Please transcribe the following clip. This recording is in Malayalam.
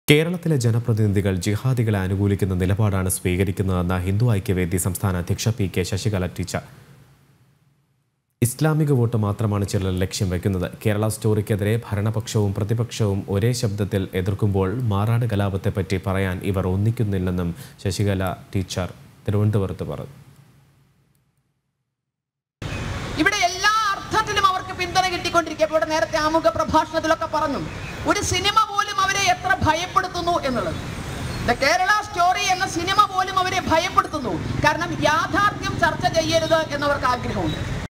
കേരളത്തിലെ ജനപ്രതിനിധികൾ ജിഹാദികളെ അനുകൂലിക്കുന്ന നിലപാടാണ് സ്വീകരിക്കുന്നതെന്ന ഹിന്ദു ഐക്യവേദി സംസ്ഥാന അധ്യക്ഷ പി കെ ശശികല ടീച്ചർ ഇസ്ലാമിക വോട്ട് മാത്രമാണ് ചിലർ ലക്ഷ്യം വയ്ക്കുന്നത് കേരള സ്റ്റോറിക്കെതിരെ ഭരണപക്ഷവും പ്രതിപക്ഷവും ഒരേ ശബ്ദത്തിൽ എതിർക്കുമ്പോൾ മാറാട് കലാപത്തെപ്പറ്റി പറയാൻ ഇവർ ഒന്നിക്കുന്നില്ലെന്നും ശശികല ടീച്ചർ തിരുവനന്തപുരത്ത് പറഞ്ഞു ഇവിടെ എല്ലാ അർത്ഥത്തിലും അവർക്ക് പിന്തുണ കിട്ടിക്കൊണ്ടിരിക്കുക ഇവിടെ നേരത്തെ ആമുഖ പ്രഭാഷണത്തിലൊക്കെ പറഞ്ഞു ഒരു സിനിമ പോലും അവരെ എത്ര ഭയപ്പെടുത്തുന്നു എന്നുള്ളത് ദ കേരള സ്റ്റോറി എന്ന സിനിമ പോലും അവരെ ഭയപ്പെടുത്തുന്നു കാരണം യാഥാർത്ഥ്യം ചർച്ച ചെയ്യരുത് എന്നവർക്ക് ആഗ്രഹമുണ്ട്